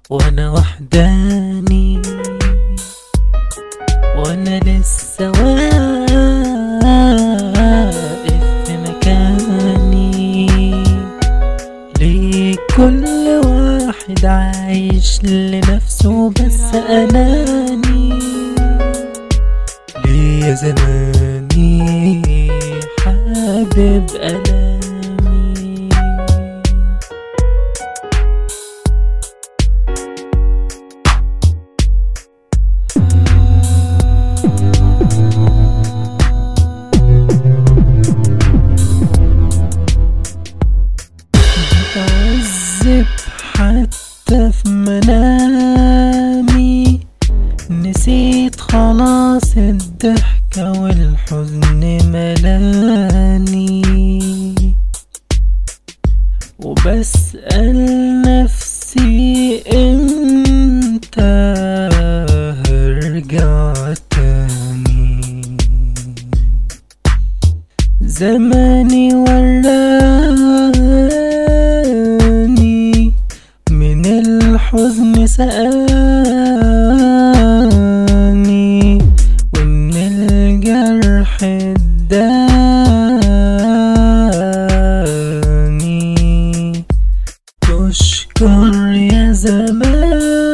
وانا وحداني وانا لسه واقف في مكاني ليه كل واحد عايش لنفسه بس اناني ليه يا زماني حابب ألامي بتعذب حتى في منامي نسيت خلاص الضحكة والحزن ملاني وبسأل نفسي امتى هرجع تاني زماني وراني من الحزن سقاني ومن الجرح اداني تشكر يا زمان